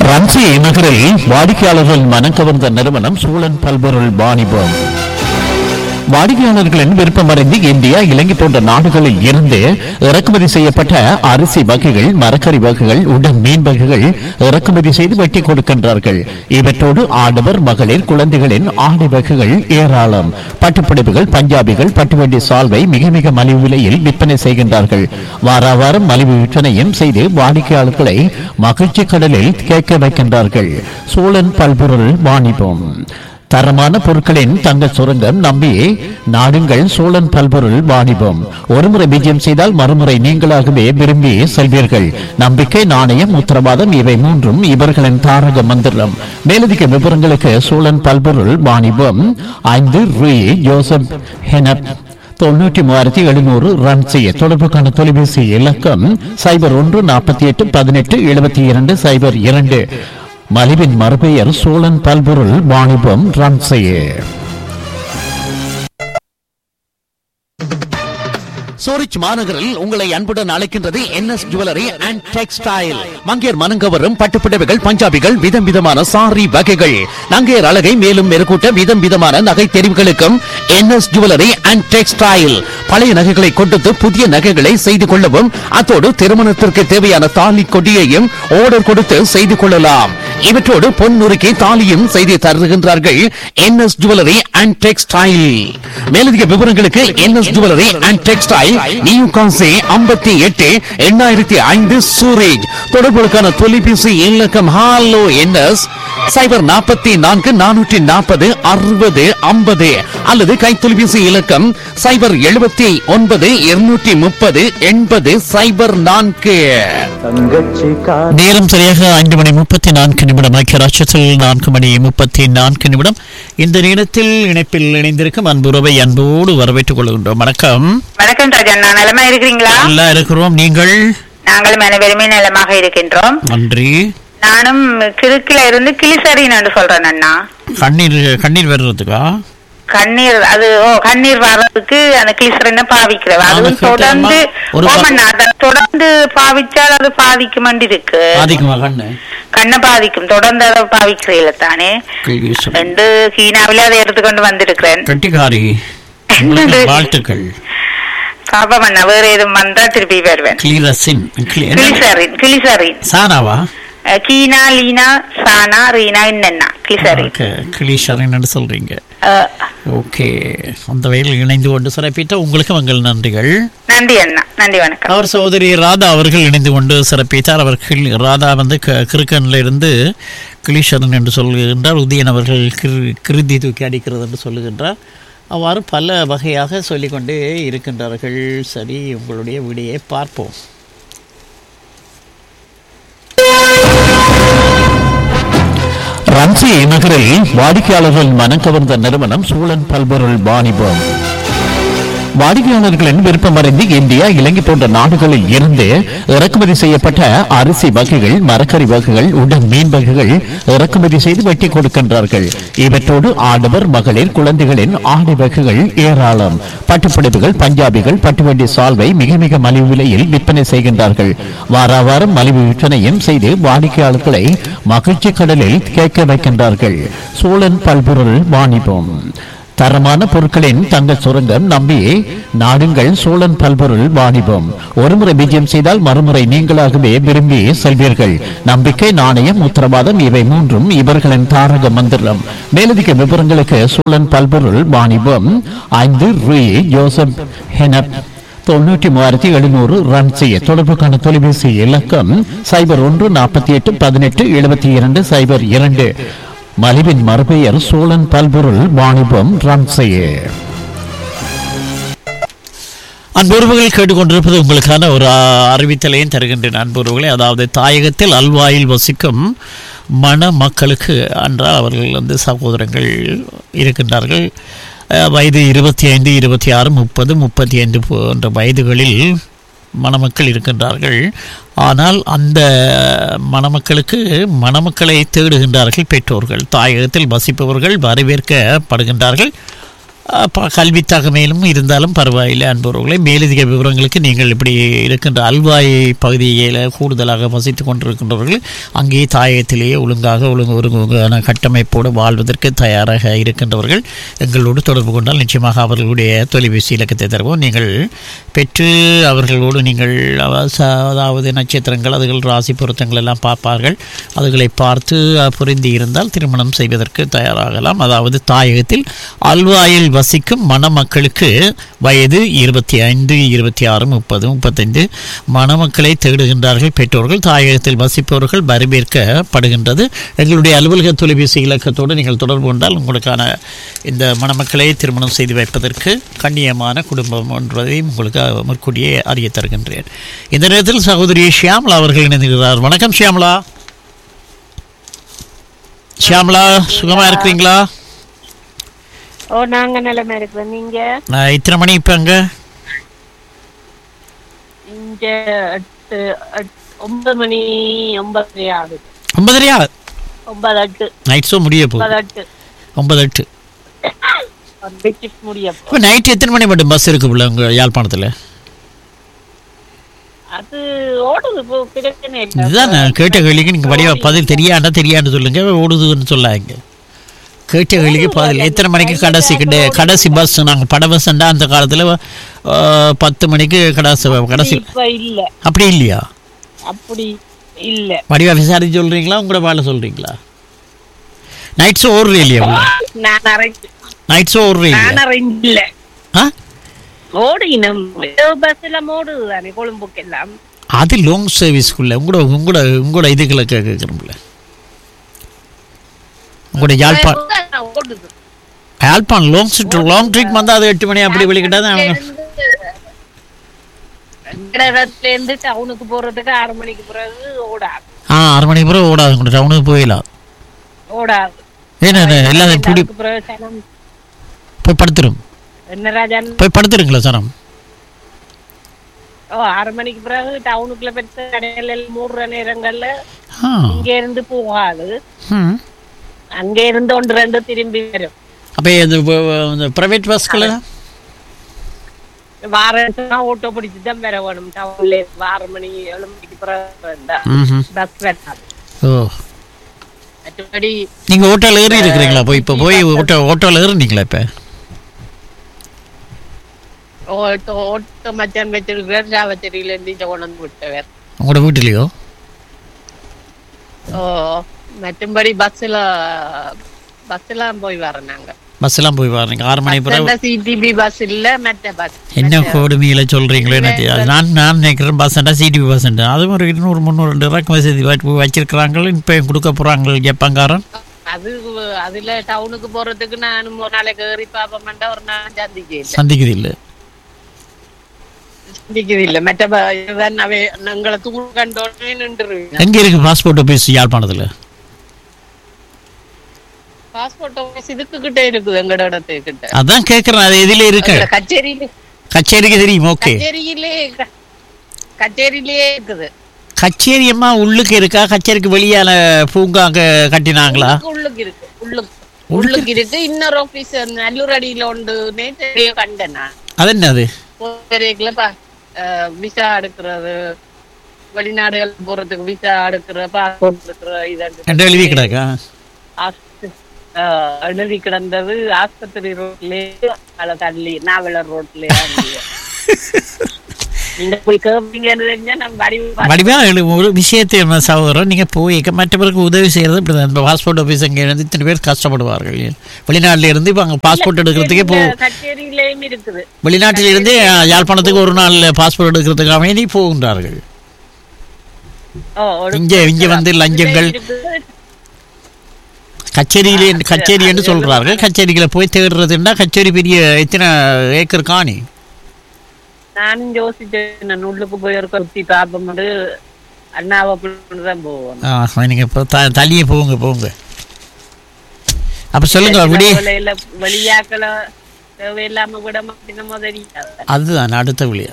ரன்சி நகரில் வாடிக்கையாளர்கள் மனம் கவர்ந்த நிறுவனம் சூழன் பல்பொருள் வாணிபம் வாடிக்கையாளர்களின் விருப்பமறிந்து இந்தியா இலங்கை போன்ற நாடுகளில் இருந்து இறக்குமதி செய்யப்பட்ட அரிசி வகைகள் மரக்கறி வகைகள் உடன் மீன் வகைகள் இறக்குமதி செய்து வெட்டி கொடுக்கின்றார்கள் இவற்றோடு ஆடவர் மகளிர் குழந்தைகளின் ஆடை வகைகள் ஏராளம் பட்டுப்புடவைகள் பஞ்சாபிகள் பட்டுவண்டி சால்வை மிக மிக மலிவு விலையில் விற்பனை செய்கின்றார்கள் வாரா வாரம் மலிவு விற்பனையும் செய்து வாடிக்கையாளர்களை மகிழ்ச்சி கடலில் கேட்க வைக்கின்றார்கள் சூழன் பல்பொருள் வாணிபம் தரமான பொருட்களின் தங்க சுரங்கம் நம்பி நாடுங்கள் சோழன் பல்பொருள் வாணிபம் ஒருமுறை விஜயம் செய்தால் மறுமுறை நீங்களாகவே விரும்பி செல்வீர்கள் நம்பிக்கை நாணயம் உத்தரவாதம் இவை மூன்றும் இவர்களின் தாரக மந்திரம் மேலதிக விவரங்களுக்கு சோழன் பல்பொருள் வாணிபம் ஐந்து ரூ ஜோசப் ஹெனப் தொண்ணூற்றி மூவாயிரத்தி எழுநூறு ரன் செய்ய தொடர்புக்கான தொலைபேசி இலக்கம் சைபர் ஒன்று நாற்பத்தி எட்டு பதினெட்டு எழுபத்தி இரண்டு சைபர் இரண்டு மலிவின் மறுபெயர் சோழன் பல்பொருள் வாணிபம் ரன் செய்ய சூரிச் மாநகரில் உங்களை அன்புடன் அழைக்கின்றது என்எஸ் ஜுவல்லரி அண்ட் டெக்ஸ்டைல் மங்கேர் மனங்கவரும் பட்டுப்புடவைகள் பஞ்சாபிகள் விதம் விதமான சாரி வகைகள் நங்கேர் அழகை மேலும் மெருகூட்ட விதம் விதமான நகை தெரிவுகளுக்கும் என்எஸ் ஜுவல்லரி அண்ட் டெக்ஸ்டைல் பழைய நகைகளை கொடுத்து புதிய நகைகளை செய்து கொள்ளவும் அத்தோடு திருமணத்திற்கு தேவையான தாலி கொடியையும் ஆர்டர் கொடுத்து செய்து கொள்ளலாம் இவற்றோடு பொன் நுறுக்கி தாலியும் செய்து தருகின்றார்கள் என்எஸ் ஜுவல்லரி அண்ட் டெக்ஸ்டைல் மேலதிக விவரங்களுக்கு NS jewellery and textile new கான்சி ஐம்பத்தி எட்டு எண்ணாயிரத்தி ஐந்து சூரேஜ் தொடர்புகளுக்கான தொலைபேசி இலக்கம் ஹாலோ என்எஸ் சைபர் நாற்பத்தி நான்கு நானூற்றி நாற்பது அறுபது ஐம்பது அல்லது கைத்தொலைபேசி இலக்கம் சைபர் எழுபத்தி ஒன்பது இருநூற்றி முப்பது எண்பது சைபர் நான்கு தங்கச்சி கார் நேரம் சரியாக ஐந்து மணி முப்பத்தி நான்கு நிமிடம் ஐக்கிய ராஷ்டிரத்தில் நான்கு மணி முப்பத்தி நான்கு நிமிடம் இந்த நேரத்தில் இணைப்பில் இணைந்திருக்கும் அன்புறவை அன்போடு வரவேற்றுக் கொள்கின்றோம் வணக்கம் வணக்கம் ராஜண்ணா நலமா இருக்கிறீங்களா நல்லா இருக்கிறோம் நீங்கள் நாங்களும் அனைவருமே நலமாக இருக்கின்றோம் நன்றி நானும் கிறுக்கில இருந்து கிளிசரின் என்று சொல்றேன் அண்ணா கண்ணீர் கண்ணீர் வர்றதுக்கா கண்ணீர் அது ஓ கண்ணீர் வர்றதுக்கு அந்த கிளிசரினை பாவிக்கிறவ அதுவும் அதுக்கு தொடர்ந்து ஒரு பா- ஓமண்ணா அதை தொடர்ந்து பாவிச்சால் அது பாதிக்கும் இருக்கு அதிகமா கண்ணு கண்ணை பாதிக்கும் தொடர்ந்து அதை பாவிக்கிறீங்கள தானே ரெண்டு கீனாவில அதை எடுத்துக்கொண்டு வந்திருக்கிறேன் கட்டிக்காரி உங்களுக்கு வாழ்த்துக்கள் பாப்பம் அண்ணா வேற எதுவும் வந்தா திருப்பி வருவேன் கிளீரசின் கிளி- என்ன? கிளிசரின் கிளிசரின் சானாவா அஹ் கீனா லீனா சானா ரீனா என்னன்னா கிளிசரின் ஓகே கிளீஷரின்னு சொல்றீங்க அஹ் ஓகே அந்த வகையில் இணைந்து கொண்டு சிறப்பித்த உங்களுக்கு உங்கள் நன்றிகள் நன்றி அண்ணா நன்றி வணக்கம் அவர் சகோதரி ராதா அவர்கள் இணைந்து கொண்டு சிறப்பித்தார் அவர் கிள்- ராதா வந்து க- கிறுக்கன்ல இருந்து கிளீஷரன் என்று சொல்லுகின்றார் உதயன் அவர்கள் கிரு கிருதி தூக்கி அடிக்கிறது என்று சொல்லுகின்றார் அவ்வாறு பல வகையாக சொல்லிக்கொண்டே இருக்கின்றார்கள் சரி உங்களுடைய விடையை பார்ப்போம் ரன்சி நகரில் வாடிக்கையாளர்கள் மனம் கவர்ந்த நிறுவனம் சூழன் பல்பொருள் வாணிபம் வாடிக்கையாளர்களின் விருப்பமறிந்து இந்தியா இலங்கை போன்ற நாடுகளில் இருந்து இறக்குமதி செய்யப்பட்ட அரிசி வகைகள் மரக்கறி வகைகள் உடன் மீன் வகைகள் இறக்குமதி செய்து வெட்டி கொடுக்கின்றார்கள் இவற்றோடு ஆடவர் மகளிர் குழந்தைகளின் ஆடை வகைகள் ஏராளம் பட்டுப்புடவைகள் பஞ்சாபிகள் பட்டுவண்டி சால்வை மிக மிக மலிவு விலையில் விற்பனை செய்கின்றார்கள் வாரா வாரம் மலிவு விற்பனையும் செய்து வாடிக்கையாளர்களை மகிழ்ச்சி கடலில் கேட்க வைக்கின்றார்கள் சோழன் பல்பொருள் வாணிபம் தரமான பொருட்களின் தங்க சுரங்கம் நம்பி நாடுங்கள் சோழன் பல்பொருள் வாணிபம் ஒருமுறை விஜயம் செய்தால் மறுமுறை நீங்களாகவே விரும்பி செல்வீர்கள் நம்பிக்கை நாணயம் உத்தரவாதம் இவை மூன்றும் இவர்களின் தாரக மந்திரம் மேலதிக விவரங்களுக்கு சோழன் பல்பொருள் வாணிபம் ஐந்து ரூ ஜோசப் ஹெனப் தொண்ணூற்றி மூவாயிரத்தி எழுநூறு ரன் செய்ய தொடர்புக்கான தொலைபேசி இலக்கம் சைபர் ஒன்று நாற்பத்தி எட்டு பதினெட்டு எழுபத்தி இரண்டு சைபர் இரண்டு மலிவின் மறுபெயர் சோழன் பல்பொருள் வாணிபம் ரன் செய்ய அன்புறவுகள் கேட்டுக்கொண்டிருப்பது உங்களுக்கான ஒரு ஆ, அறிவித்தலையும் தருகின்றேன் அன்புறவுகளே அதாவது தாயகத்தில் அல்வாயில் வசிக்கும் மண மக்களுக்கு என்றால் அவர்கள் வந்து சகோதரங்கள் இருக்கின்றார்கள் அஹ், வயது இருபத்தி ஐந்து இருபத்தி ஆறு முப்பது முப்பத்தி ஐந்து போன்ற வயதுகளில் மணமக்கள் இருக்கின்றார்கள் ஆனால் அந்த மணமக்களுக்கு மணமக்களை தேடுகின்றார்கள் பெற்றோர்கள் தாயகத்தில் வசிப்பவர்கள் வரவேற்கப்படுகின்றார்கள் அப்ப கல்வி தகமையிலும் இருந்தாலும் பரவாயில்லை அன்பவர்களே மேலதிக விவரங்களுக்கு நீங்கள் இப்படி இருக்கின்ற அல்வாய் பகுதியில் கூடுதலாக வசித்து கொண்டிருக்கின்றவர்கள் அங்கே தாயகத்திலேயே ஒழுங்காக ஒழுங்கு ஒருங்கான கட்டமைப்போடு வாழ்வதற்கு தயாராக இருக்கின்றவர்கள் எங்களோடு தொடர்பு கொண்டால் நிச்சயமாக அவர்களுடைய தொலைபேசி இலக்கத்தை தருவோம் நீங்கள் பெற்று அவர்களோடு நீங்கள் அவ- ச- அதாவது நட்சத்திரங்கள் அதுகள் ராசி பொருத்தங்கள் எல்லாம் பார்ப்பார்கள் அதுகளை பார்த்து அஹ், பொருந்தி இருந்தால் திருமணம் செய்வதற்கு தயாராகலாம் அதாவது தாயகத்தில் அல்வாயில் வசிக்கும் மணமக்களுக்கு வயது இருபத்தி ஐந்து இருபத்தி ஆறு முப்பது முப்பத்தைந்து மணமக்களை தேடுகின்றார்கள் பெற்றோர்கள் தாயகத்தில் வசிப்பவர்கள் வரவேற்கப்படுகின்றது எங்களுடைய அலுவலக தொலைபேசி இலக்கத்தோடு நீங்கள் தொடர்பு கொண்டால் உங்களுக்கான இந்த மணமக்களை திருமணம் செய்து வைப்பதற்கு கண்ணியமான குடும்பம் என்பதை உங்களுக்கு முற்கூட்டியே அறிய தருகின்றேன் இந்த நேரத்தில் சகோதரி ஷியாமலா அவர்கள் இணைந்திருக்கிறார் வணக்கம் ஷியாமலா ஷியாமலா சுகமா இருக்கிறீங்களா ஓ நாங்க நிலைமை இருக்கிறோம் நீங்க நான் இத்தனை மணி இப்போ அங்கே இங்க எட்டு எட்- ஒன்பது மணி ஒன்பது ஆகுது ஒன்பதரையா ஒன்பது எட்டு நைட் ஷோ முடிய போகுது ஒன்பது எட்டு ஒன்பது எட்டு ஒரு big shift முடிய போ- இப்போ நைட் எத்தனை மணி மட்டும் பஸ் இருக்கு உள்ள உங்கள் யாழ்ப்பாணத்தில் அது ஓடுது இப்போ பிரச்சனை இல்லை இதுதான் நான் கேட்ட கேள்விக்கு நீங்கள் வடிவா பதில் தெரியாண்டா தெரியாண்டு சொல்லுங்க ஓடுதுன்னு சொல்லாங்க கேட்ட கேள்விக்கு பதில் எத்தனை மணிக்கு கடைசி கிட்ட கடைசி பஸ் நாங்கள் பட பஸ்ஸுண்டா அந்த காலத்தில் பத்து மணிக்கு கடைசி கடைசி இப்ப இல்ல அப்படி இல்லையா அப்படி இல்ல வடிவா விசாரிச்சு சொல்கிறீங்களா உங்களோட வாழ சொல்கிறீங்களா நைட் ஷோ ஓடுறே இல்லையா உள்ள நான் அரேஞ்ச் நைட் ஷோ ஓடுறே இல்லையா நான் அரேஞ்ச் இல்ல ஆ ஓடினோம் பஸ் எல்லாம் ஓடுது தானே கொழும்புக்கு எல்லாம் அது லாங் சர்வீஸ்க்குள்ள உங்களோட உங்களோட உங்களோட இதுகளை கேட்குறோம்ல உங்களோட யாழ்ப்பா ஓடுது யாழ்ப்பாணம் லாங் லாங் ட்ரிப் வந்தால் அது எட்டு மணி அப்படி வெளிக்கிட்டா அவங்க இடத்துல இருந்து டவுனுக்கு போறதுக்கு ஆறு மணிக்கு பிறகு ஓடாது ஆ ஆறு மணிக்கு பிறகு ஓடாது உங்களோட டவுனுக்கு போயிடலாம் ஓடாது ஏன்னா எல்லாம் பிடி அதுக்கு பிறகு சனம் போய் படுத்துரும் என்ன ராஜான் போய் படுத்துருங்களா சனம் ஓ ஆறு மணிக்கு பிறகு டவுனுக்குள்ள பெற்ற கடைகள் எல்லாம் மூடுற நேரங்கள்ல ஆ இங்க இருந்து போகாது ம் அங்க இருந்து ஒன்று ரெண்டு திரும்பி வரும் அப்போ இந்த இந்த ப்ரைவேட் பஸ்களை வாரம் ஓட்டோ பிடிச்சு தான் வர வேணும் டவுன்ல இருந்து ஆறு மணி ஏழு மணிக்கு பிறகு ம் பஸ் வேண்டாம் ஓ மற்றபடி நீங்கள் ஓட்டோவில் ஏறி இருக்கிறீங்களா போய் இப்போ போய் ஓட்டோ ஓட்டோவில் ஏறுனீங்களா இப்போ ஓட்டோ ஓட்டோ மச்சான் வச்சிருக்கிறார் சாவச்சேரியில இருந்து இங்க கொண்டு வந்து விட்டவர் உங்களோட வீட்டிலையோ ஓ மற்றபடி பஸ்ல பஸ்ல போய் வரோம் நாங்க பஸ்ஸெல்லாம் போய் பாருங்க ஆறு மணி பிறகு சிடிபி பஸ் இல்ல மற்ற பஸ் என்ன கொடுமையில சொல்றீங்களோ என்ன தெரியாது நான் நான் நினைக்கிறேன் பஸ்ஸண்டா சிடிபி பஸ்ஸண்டா அதுவும் ஒரு இருநூறு முந்நூறு ரெண்டு ரூபாய்க்கு வசதி வச்சு- வச்சிருக்கிறாங்க இப்போ கொடுக்க போறாங்க ஜப்பாங்காரன் அது அதுல டவுனுக்கு போறதுக்கு நான் ஒரு நாளைக்கு ஏறி பாப்பமாட்டா ஒரு நாள் சந்திக்க சந்திக்குது இல்லை சந்திக்கிறது இல்ல மற்ற ப- இதுதான் அவை எங்களை தூள் கண்டோடனே நின்றுருவீங்க எங்க இருக்கு பாஸ்போர்ட் ஆஃபீஸ் யாழ்ப்பாணத்துல பாஸ்போர்ட் ஆபீஸ் இதுக்கு கிட்ட இருக்குது எங்கட இடத்துக்கு கிட்ட அதான் கேட்கறேன் அது எதில இருக்கு அதுல கச்சேரியில கச்சேரிக்கு தெரியும் ஓகே கச்சேரியிலே க- கச்சேரியிலே இருக்குது கச்சேரி அம்மா உள்ளுக்கு இருக்கா கச்சேரிக்கு வெளியால பூங்கா அங்க கட்டினாங்களா உள்ளுக்கு இருக்கு உள்ளுக்கு உள்ளுக்கு இருக்கு இன்னொரு ஆபீஸ் நல்லூர் அடியில உண்டு நேற்று கண்டேன் நான் அது என்னது போறதுக்குள்ள பா விசா எடுக்கிறது வெளிநாடுகள் போறதுக்கு விசா எடுக்கிற பாஸ்போர்ட் எடுக்கிற இது என்ற எழுதி கிடக்கா எழுதி கிடந்தது ஆஸ்பத்திரி ரோட்லயே அதை தள்ளி நாவலர் ரோட்லயே நீங்க போய் கேப்பீங்கன்னு தெரிஞ்சா நம்ம வடிவு பார்த்து- வடிவா எழு- ஒரு விஷயத்தை என்ன சகோதரன் நீங்க போய் மற்றவருக்கு உதவி செய்யறது இப்படிதான் இந்த பாஸ்போர்ட் ஆஃபீஸ் அங்கே இருந்து இத்தனை பேர் கஷ்டப்படுவார்கள் வெளிநாட்டில இருந்து இப்போ அங்கே பாஸ்போர்ட் எடுக்கிறதுக்கே போ இந்த கச்சேரியிலயும் இருக்குது வெளிநாட்டில இருந்து யாழ்ப்பாணத்துக்கு ஒரு நாள் பாஸ்போர்ட் எடுக்கிறதுக்காக வேண்டி போகின்றார்கள் ஓ, ஒரு- இங்க இங்க வந்து லஞ்சங்கள் இருக்குது. கச்சேரியிலே கச்சேரி என்று சொல்றார்கள் கச்சேரிகளை போய் தேடுறதுன்னா கச்சேரி பெரிய எத்தனை ஏக்கர் காணி நானும் யோசிச்சேன் நான் உள்ளுக்கு போய் ஒரு சுத்தி பார்ப்போம் அண்ணாவை தான் போவோம் ஆ நீங்க இப்போ த தள்ளியே போங்க போங்க அப்ப சொல்லுங்க விடிய வேலையில வெளியாக்கள தேவையில்லாம விட மாட்டேனமோ தெரியாது அதுதான் அடுத்த விழியா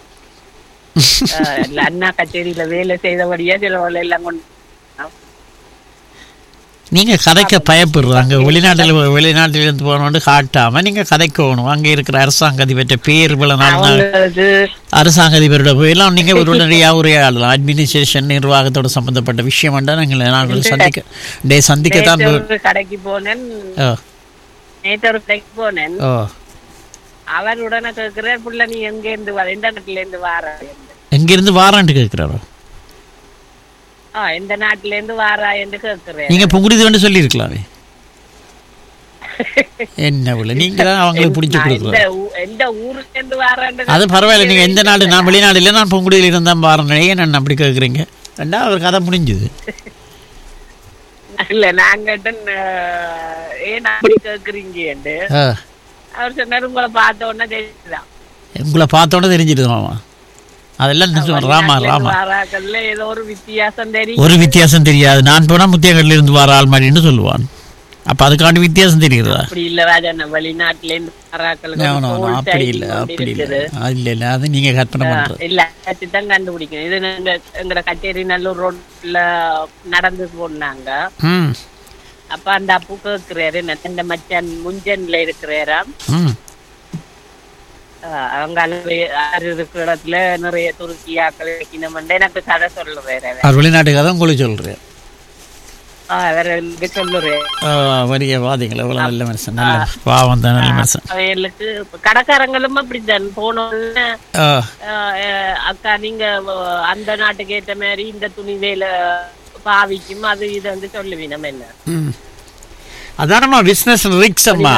அஹ் இல்ல அண்ணா கச்சேரியில வேலை செய்தபடியா சில வேலை எல்லாம் கொண்டு நீங்க கதைக்க பயப்படுறாங்க வெளிநாட்டில் வெளிநாட்டில இருந்து போனோண்டு காட்டாம நீங்க கதைக்கணும் அங்க இருக்கிற அரசாங்க அதிபர்கிட்ட பேர் இவ்வளவு நாள் தான் அவங்களுக்கு அரசாங்க அதிபரோட போயெல்லாம் நீங்க ஒரு உடனடியாக உரையாடலாம் அட்மினிஸ்ட்ரேஷன் நிர்வாகத்தோட சம்பந்தப்பட்ட விஷயம் வேண்டாம் நாங்கள் நாங்கள் சந்திக்க டே சந்திக்கத்தான் நேற்று போ- ஒரு கடைக்கு போனேன் ஓ நேற்று ஒரு கடைக்கு போனேன் ஓ அவர் உடனே கேட்கிறார் புள்ள நீ எங்க இருந்து வர எந்த நாட்டுல இருந்து வார எங்கிருந்து வாரான்ட்டு கேட்கிறாரோ ஆ எந்த நாட்டுல இருந்து வாரா என்று கேட்கிறேன் நீங்க புங்குடுதுன்னு சொல்லியிருக்கலாமே என்ன உள்ள நீங்க தான் அவங்களுக்கு பிடிச்சி நான் எந்த கொடுக்குறோம் ஊ- எந்த ஊர்ல இருந்து வாரான்னு அது பரவாயில்ல நீங்க எந்த நாடு நான் வெளிநாடு இல்லை நான் பொங்குடியில் இருந்தால் பாருங்க ஏன் நான் அப்படி கேட்குறீங்க ரெண்டா அவர் கதை முடிஞ்சுது இல்ல நான் கேட்டேன் அஹ், ஏன் அப்படி கேக்குறீங்க ஆ அவர் சொன்னாரு உங்களை பார்த்த உடனே தெரிஞ்சுதான் உங்களை பார்த்தோன்னே தெரிஞ்சிடுது மாமா அதெல்லாம் நிஜம். ராமா ராமா வாராக்கள்ல ஏதோ ஒரு வித்தியாசம் தெரியும் ஒரு வித்தியாசம் தெரியாது நான் போனால் முத்தியங்கல்ல இருந்து வர ஆள் மாதிரின்னு சொல்லுவான் அப்ப அதுக்காண்டி வித்தியாசம் தெரிகிறதா அப்படி இல்ல ராஜா நம்ம வெளிநாட்டுல இருந்து வாராக்களுக்கு No, ஒரு no, no, whole அப்படி type இல்ல ஒன்று அப்படி இல்ல இருக்குது. அது இல்ல இல்ல அது நீங்க கற்பனை பண்றது இல்ல தான் கண்டுபிடிக்கணும் இது நாங்க எங்கட கச்சேரி நல்லூர் ரோட்ல நடந்து போனாங்க ம் அப்ப அந்த அப்பு கேக்குறாரு இந்த மச்சான் முஞ்சன்ல இருக்கிறாராம் ம் அஹ் அவங்க அளவு ஆறு இருக்கிற இடத்துல நிறைய துருக்கியாக்கள் வைக்கணும்னு எனக்கு கதை சொல்லுறாரு அவர். அவர் வெளிநாட்டுக்கு தான் உங்களுக்கு சொல்றேன் ஆஹ் அவர் எனக்கு சொல்லுறாரு வரிய வாதிங்களா எவ்வளவு நல்ல மனுஷன் நல்ல பாவம் தான் நல்ல மனுஷன் அவைகளுக்கு இப்ப கடைக்காரங்களும் அப்படித்தான் போனோன்னு ஆ, அஹ் அக்கா நீங்க அஹ், அந்த நாட்டுக்கு ஏற்ற மாதிரி இந்த துணி வேலை பாவிக்கும் அது இது வந்து சொல்லுவீங்க நம்ம என்ன ம். அதானம்மா பிசினஸ் ரிக்ஸ் அம்மா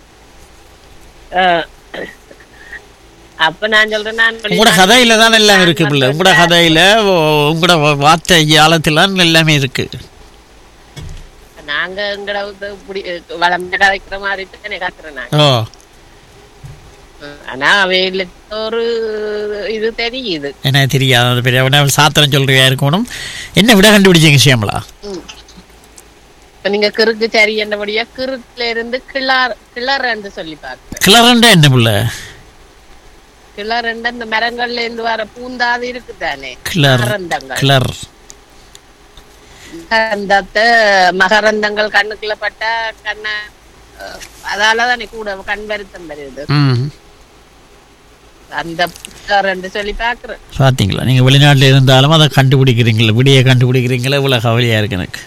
அஹ், அப்ப நான் சொல்றேன் நான் உங்களோட கதையில தான் எல்லாம் இருக்கு பிள்ளை உங்களோட கதையில உ- உங்களோட வா- வார்த்தை ஆழத்துல எல்லாமே இருக்கு நாங்க எங்கட வந்து இப்படி வளர்ந்த கதைக்கிற மாதிரி தானே கத்துறேன் நான் ஓ ஆனா அவைகளுக்கு ஒரு இது தெரியுது என்ன தெரியாது அது பெரிய அவனை சாத்திரம் சொல்றியா இருக்கணும் என்ன விட கண்டுபிடிச்சீங்க விஷயங்களா இப்ப நீங்க கிறுக்கு சரி என்னபடியா கிறுக்குல இருந்து கிளார் கிளறன்னு சொல்லி பாக்குறேன் கிளறண்டா என்ன பிள்ளை கிளறண்டு அந்த மரங்கள்ல இருந்து வர பூந்தாது இருக்குதானே கிளர் மகரந்தங்கள் கிளர் மகரந்தத்தை மகரந்தங்கள் கண்ணுக்குள்ள பட்டா கண்ண அஹ், அதாலதானே கூட கண் வருத்தம் வருது ம் அந்த கிளறன்னு சொல்லி பாக்குறேன் பார்த்தீங்களா நீங்கள் வெளிநாட்டில் இருந்தாலும் அதை கண்டுபிடிக்கிறீங்களா விடிய கண்டுபிடிக்கிறீங்களா இவ்வளோ கவலையாக இருக்கு எனக்கு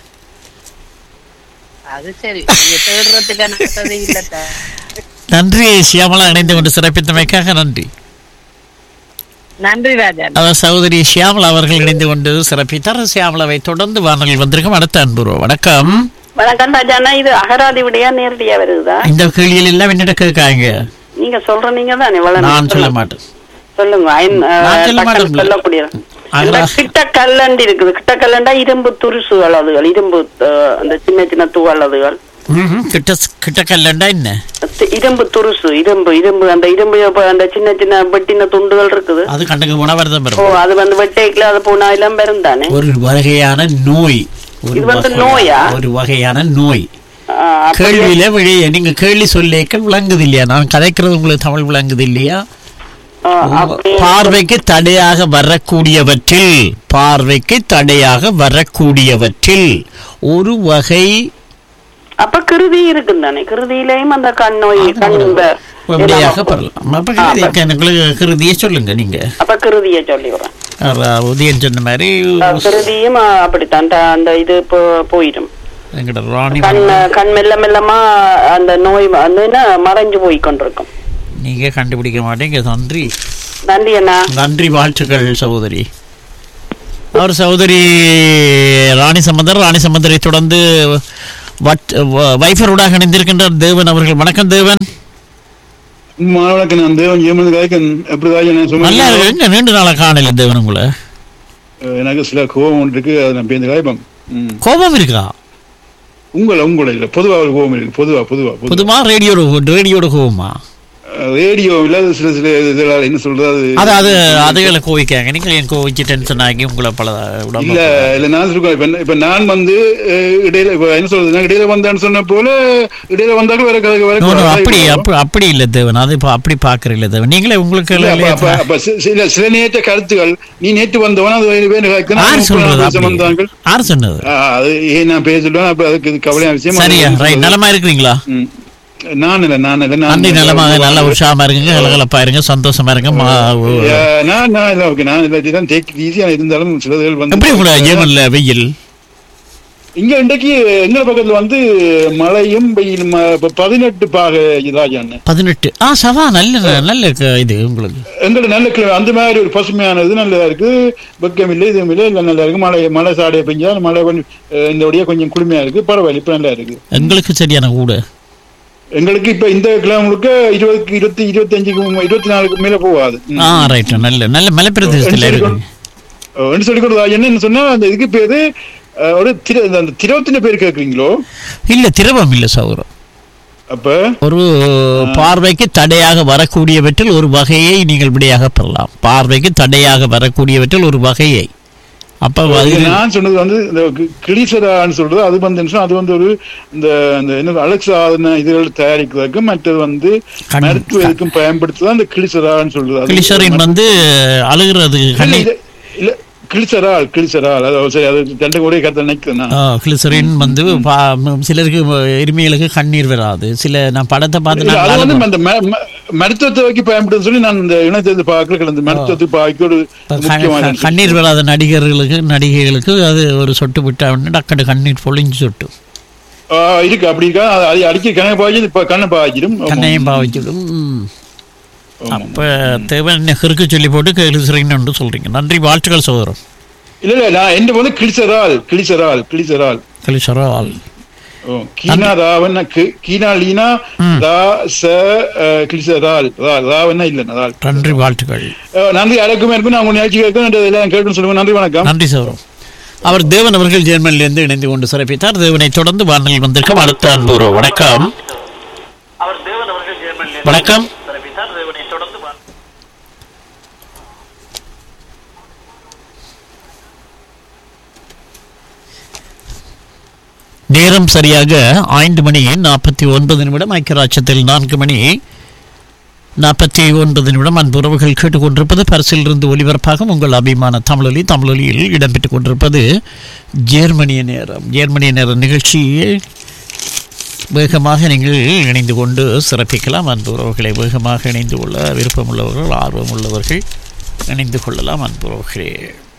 அது சரி நீங்க தேடுறதுக்கு நடத்ததே இல்ல நன்றி ஷியாமலா இணைந்து கொண்டு சிறப்பித்தமைக்காக நன்றி நன்றி ராஜா அவர் சகோதரி ஷியாமலா அவர்கள் இணைந்து கொண்டு சிறப்பித்தார் ஷியாமலாவை தொடர்ந்து வானொலியில் வந்திருக்கும் அடுத்த அன்புருவ வணக்கம் வணக்கம் ராஜாண்ணா இது அகராதி விடையா நேரடியா வருதுதா இந்த கேள்வியில் எல்லாம் என்னிட கேட்காங்க நீங்க சொல்ற நீங்க தானே இவ்வளவு நான் சொல்ல நேரம் மாட்டேன் சொல்லுங்க ஐந்- அஹ், நான் சொல்ல டக்குனு மாட்டேன். சொல்லக்கூடிய அகரா- இந்த கிட்ட கல்லண்டு இருக்குது கிட்ட கல்லண்டா இரும்பு துருசுகள் அதுகள் இரும்பு அஹ், அந்த சின்ன சின்ன துகள் அதுகள் ம்ஹும். கிட்ட கிட்ட கல்லண்டா என்ன தி- இரும்பு துருசு இரும்பு இரும்பு அந்த இரும்பு இப்ப அந்த சின்ன சின்ன வெட்டின துண்டுகள் இருக்குது அது கண்ணுக்கு உணவர்தம் ஓ பெறும் அது வந்து வெட்டைக்குல அது போனா எல்லாம் பெரும் தானே ஒரு வகையான நோய் ஒரு இது வந்து வகை- நோயா? ஒரு வகையான நோய் அஹ், அப்ப- கேள்வியில வெளியே நீங்க கேள்வி சொல்லேக்க விளங்குது இல்லையா நான் கதைக்கிறது உங்களுக்கு தமிழ் விளங்குது இல்லையா அஹ், அப்படி- பார்வைக்கு தடையாக வரக்கூடியவற்றில் பார்வைக்கு தடையாக வரக்கூடியவற்றில் ஒரு வகை அப்ப கிருதி இருக்கு தானே கிருதியிலையும் அந்த கண் நோய் கண் இந்த- வகையாக பெறலாம் அப்ப கிருதி- எனக்கு கிருதியை சொல்லுங்க நீங்க அப்ப கிருதியை சொல்லி விடுறேன் அஹ் உதயன் சொன்ன மாதிரி அஹ், கிருதியும் அஹ், அப்படித்தான் த- அந்த இது போ- போயிடும் எங்கட ராணி கண் கண் மெல்ல மெல்லமா அந்த நோய் வந்து என்ன மறைஞ்சு போய் கொண்டிருக்கும் நீங்க கண்டுபிடிக்க மாட்டீங்க நன்றி நன்றி அண்ணா நன்றி வாழ்த்துக்கள் சகோதரி அவர் சகோதரி ராணி சம்பந்தர் ராணி சம்பந்தரை தொடர்ந்து வட்- வ- வைஃபரோடாக இணைந்திருக்கின்ற தேவன் அவர்கள் வணக்கம் தேவன் மாணவனுக்கு நான் தேவன் ஏமன் காய்க்கன் எப்படி காய்ச்சல் நல்லா சும்மா இருக்கு எங்க நீண்ட நாளா காணல தேவன் உங்களை எனக்கு சில கோபம் ஒன்று இருக்கு அதை நான் பேருந்து காய்ப்பேன் ம். கோபம் இருக்கா உங்களை உங்களை இல்லை பொதுவா ஒரு கோபம் இருக்கு பொதுவா பொதுவா பொதுவா பொதுமா ரேடியோட ரேடியோட கோபமா ரேடியோவில் சில சில இதெல்லாம் என்ன சொல்றது அது அது அதுகளை கோவிக்காங்க நீங்கள் என் கோவிச்சு டென்ஷன் ஆகி உங்களை பல உடம்பு இல்ல இல்ல நான் சொல்றேன் இப்ப இப்ப நான் வந்து அஹ், இடையில இப்ப என்ன சொல்றது இடையில வந்தேன்னு சொன்ன போல இடையில வந்தாலும் வேற கதை வேற No, no, கதை. அப்படி அப்படி அப்படி இல்ல தேவன் அது இப்ப அப்படி பாக்குற இல்ல தேவன் நீங்களே உங்களுக்கு இல்ல, அப்ப- அப்ப- இல்லையா? அப்ப சி- சில சில நேற்ற கருத்துகள் நீ நேற்று வந்தவன் அது வேறு வேறு கருத்து. நான் யார் சொல்றது பேச அப்படி? வந்தாங்க யார் சொன்னது ஆ, அது ஏன் நான் பேசிடுவேன் அப்ப அதுக்கு இது கவலையான விஷயம் சரியா அது ரைட் நலமா இருக்கிறீங்களா ம். நான் இல்ல நான் இல்ல நான் நன்றி நலமாக நல்ல உற்சாகமா இருங்க கலகலப்பா இருங்க சந்தோஷமா இருங்க மா- அஹ், நான் நான் இல்ல ஓகே நான் இல்ல இதுதான் டேக் ஈஸியா இருந்தாலும் சிலதுகள் வந்து எப்படி உங்களை ஜெர்மன்ல வெயில் இங்க இன்றைக்கு எங்க பக்கத்துல வந்து மழையும் வெயிலும் இப்ப பதினெட்டு பாக இதாஜான்னு பதினெட்டு ஆ சவா நல்ல நல்ல க- இது உங்களுக்கு எங்கட நல்ல கிளை- அந்த மாதிரி ஒரு பசுமையானது நல்லதா இருக்கு வெக்கம் இல்லை இதுவும் இல்லை எல்லாம் நல்லா இருக்கு மழை மழை சாடையை பெஞ்சா மழை கொஞ்சம் அஹ், இந்த வழியா கொஞ்சம் குளுமையா இருக்கு பரவாயில்ல இப்ப நல்லா இருக்கு எங்களுக்கு சரியான கூட எங்களுக்கு இப்ப இந்த கிலோமீட்டருக்கு இருபதுக்கு இருபத்தி இருபத்தி அஞ்சுக்கு இருபத்தி நாலுக்கு மேல போகாது ம். ஆ ரைட் நல்ல நல்ல மலைப்பிரதேசத்துல இருக்கு அஹ், என்ன சொல்லி கொடுத்தா என்னன்னு சொன்னா அந்த இதுக்கு பேரு அஹ், ஒரு திரு அந்த திரவத்தின பேர் கேக்குறீங்களோ இல்ல திரவம் இல்ல சௌரம் அப்ப ஒரு பார்வைக்கு தடையாக வரக்கூடியவற்றில் ஒரு வகையை நீங்கள் விடையாக பெறலாம் பார்வைக்கு தடையாக வரக்கூடியவற்றில் ஒரு வகையை அப்ப இது அது நான் சொன்னது வந்து இந்த கி- கிளிசரான்னு சொல்றது அது வந்து என்ன சொன்னா, அது வந்து ஒரு இந்த இந்த என்ன அழகு இதுகள் தயாரிக்கிறதுக்கு மற்றது வந்து கண்- மருத்துவ இதுக்கும் பயன்படுத்துதான் இந்த கிளிசரான்னு சொல்றது அது கிளிசரின் வந்து அழுகிறது இல்ல, கண்ணீர் இல்ல, இல்ல கிளிசரால் கிளிசரால் அது சரி அது தண்டை கூட கருத்தை நினைக்கிறேன் நான். ஆ, கிளிசரின் வந்து பா- ம- சிலருக்கு எருமைகளுக்கு கண்ணீர் வராது சில நான் படத்தை பார்த்து இல்ல, நான் அது வந்து நாலு- அந்த ம- ம- மருத்துவத்தை வைக்க பயன்படுத்த சொல்லி நான் இந்த இணையத்தை பார்க்கல இந்த மருத்துவத்துக்கு பாய்க்கு ஒரு இப்ப க- முக்கியமான க- கண்ணீர் வராத நடிகர்களுக்கு நடிகைகளுக்கு அது ஒரு சொட்டு விட்டா உடனே டக்குனு கண்ணீர் பொழிஞ்சு சொட்டு ஆ, இருக்கு அப்படி இருக்கா அது- அது அடிக்க கண்ணை பாய்ச்சி இப்ப கண்ணை பாய்ச்சிடும் ஆமா. கண்ணையும் பாவிச்சிடும் ம். ஆமா. அப்ப தேவன் என்ன கிறுக்கு சொல்லி போட்டு கிளிசரின்னு சொல்றீங்க நன்றி வாழ்த்துக்கள் சகோதரம் இல்ல இல்ல நான் என்ன வந்து கிளிசரால் கிளிசரால் கிளிசரால் கிளிசரால் ஓ, கீனா ராவண்ண கி- கீனா லீனா ரா ச அஹ், கிளிசரால் ரா ராவண்ணா இல்ல ரால் நன்றி வாழ்த்துக்கள் அஹ், நன்றி அடக்கும் இருக்கும் நான் உங்க நிகழ்ச்சி கேட்க எல்லாம் கேட்டு சொல்லுங்க நன்றி வணக்கம் நன்றி சகோதரம் அவர் தேவன் அவர்கள் ஜெர்மனிலிருந்து இணைந்து கொண்டு சிறப்பித்தார் தேவனை தொடர்ந்து வானலில் வந்திருக்கும் அடுத்த அன்புறோ வணக்கம் வணக்கம் நேரம் சரியாக ஐந்து மணி நாற்பத்தி ஒன்பது நிமிடம் ஐக்கியராட்சத்தில் நான்கு மணி நாற்பத்தி ஒன்பது நிமிடம் அன்புறவுகள் கேட்டுக்கொண்டிருப்பது பரிசிலிருந்து ஒலிபரப்பாக உங்கள் அபிமான தமிழொலி தமிழொலியில் இடம்பெற்றுக் கொண்டிருப்பது ஜேர்மனிய நேரம் ஜேர்மனிய நேர நிகழ்ச்சியை வேகமாக நீங்கள் இணைந்து கொண்டு சிறப்பிக்கலாம் அன்பு உறவுகளை வேகமாக இணைந்து கொள்ள விருப்பமுள்ளவர்கள் ஆர்வமுள்ளவர்கள் இணைந்து கொள்ளலாம் அன்பு உறவுகளே